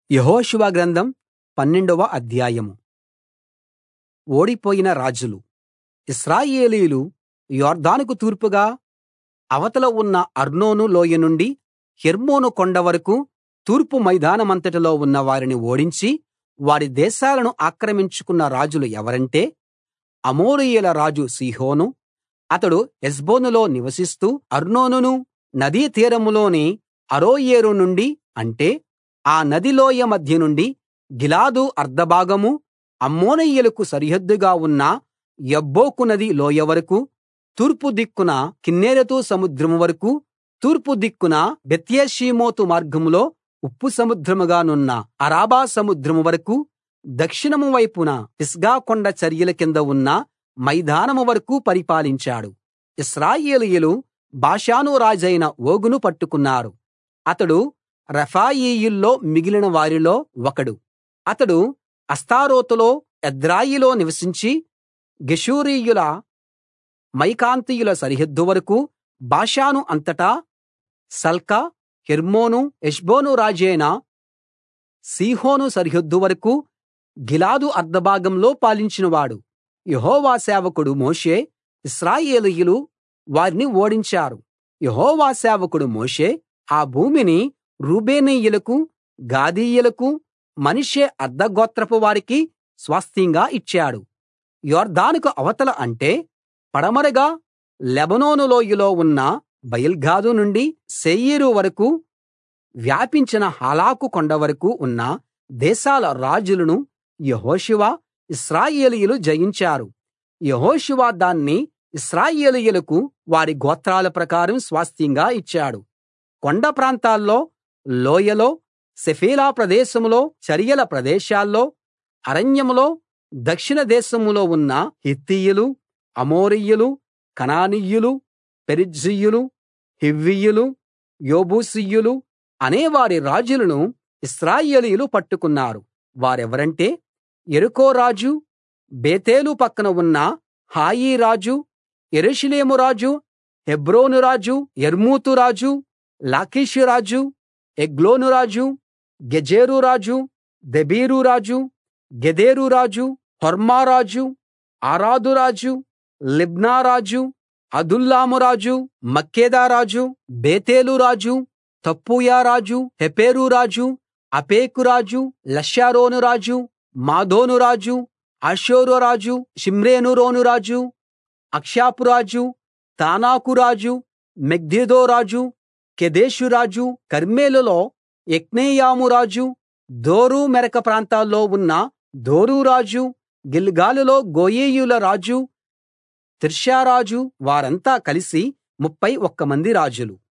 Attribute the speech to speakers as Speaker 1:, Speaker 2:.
Speaker 1: యెహోషువ గ్రంథం పన్నెండవ అధ్యాయం ఓడిపోయిన రాజులు ఇశ్రాయేలీయులు యొర్దానుకు తూర్పుగా అవతల ఉన్న అర్నోను లోయ నుండి హెర్మోను కొండ వరకూ తూర్పు మైదానమంతటిలో ఉన్న వారిని ఓడించి వారి దేశాలను ఆక్రమించుకున్న రాజులు ఎవరంటే అమోరీయుల రాజు సీహోను అతడు హెష్బోనులో నివసిస్తూ అర్నోనును నదీ తీరంలోని అరోయేరు నుండి అంటే ఆ నది లోయ మధ్య నుండి గిలాదు అర్ధభాగమూ అమ్మోనీయులకు సరిహద్దుగా ఉన్న యబ్బోకు నది లోయ వరకూ తూర్పు దిక్కున కిన్నెరెతు సముద్రం వరకూ తూర్పు దిక్కున బెత్యేషీమోతు మార్గంలో ఉప్పు సముద్రంగా నున్న అరాబా సముద్రం వరకూ దక్షిణం వైపున పిస్గా కొండ చరియల కింద ఉన్న మైదానం వరకూ పరిపాలించాడు ఇశ్రాయేలీయులు బాషాను రాజైన ఓగును పట్టుకున్నారు అతడు రెఫాయీయుల్లో మిగిలిన వారిలో ఒకడు అతడు అష్తారోతులో ఎద్రెయిలో నివసించి గెషూరీయుల మాయకాతీయుల సరిహద్దు వరకూ బాషాను అంతటా సల్కా హెర్మోను హెష్బోను రాజైన సీహోను సరిహద్దు వరకూ గిలాదు అర్ధభాగంలో పాలించినవాడు యెహోవా సేవకుడు మోషే ఇశ్రాయేలీయులు వారిని ఓడించారు యెహోవా సేవకుడు మోషే ఆ భూమిని రూబేనీయులకు గాదీయులకు మనష్షే అర్థగోత్రపు వారికి స్వాస్థ్యంగా ఇచ్చాడు యొర్దానుకు అవతల అంటే పడమరగా లెబానోను లోయలో ఉన్న బయల్గాదు నుండి శేయీరు వరకూ వ్యాపించిన హాలాకు కొండ వరకూ ఉన్న దేశాల రాజులను యెహోషువ ఇశ్రాయేలీయులు జయించారు యెహోషువ దాన్ని ఇశ్రాయేలీయులకు వారి గోత్రాల ప్రకారం స్వాస్థ్యంగా ఇచ్చాడు కొండ ప్రాంతాల్లో లోయలో షెఫేలా ప్రదేశంలో చరియల ప్రదేశాల్లో అరణ్యంలో దక్షిణ దేశంలో ఉన్న హిత్తీయులు అమోరీయులు కనానీయులు పెరిజ్జీయులు హివ్వీయులు యెబూసీయులు అనే వారి రాజులను ఇశ్రాయేలీయులు పట్టుకున్నారు వారెవరంటే యెరికో రాజు బేతేలు పక్కన ఉన్న హాయి రాజు యెరూషలేము రాజు హెబ్రోను రాజు యర్మూతు రాజు లాకీషు రాజు ఎగ్లోను రాజు గెజెరు రాజు దెబీరు రాజు గెదెరు రాజు హొర్మా రాజు ఆరాదు రాజు లిబ్నా రాజు అదుల్లాము రాజు మక్కేదా రాజు బేతేలు రాజు తప్పూయ రాజు హెపెరు రాజు అఫెకు రాజు లష్షారోను రాజు మాదోను రాజు హాసోరు రాజు షిమ్రోను రాజు అక్షాపు రాజు తానాకు రాజు మెగిద్దో రాజు కెదెషు రాజు కర్మెలులో యెక్నెయాము రాజు దోరు మెరక ప్రాంతాల్లో ఉన్న దోరు రాజు గిల్గాలులో గోయీయుల రాజు తిర్సా రాజు వారంతా కలిసి ముప్ఫై ఒక్క మంది రాజులు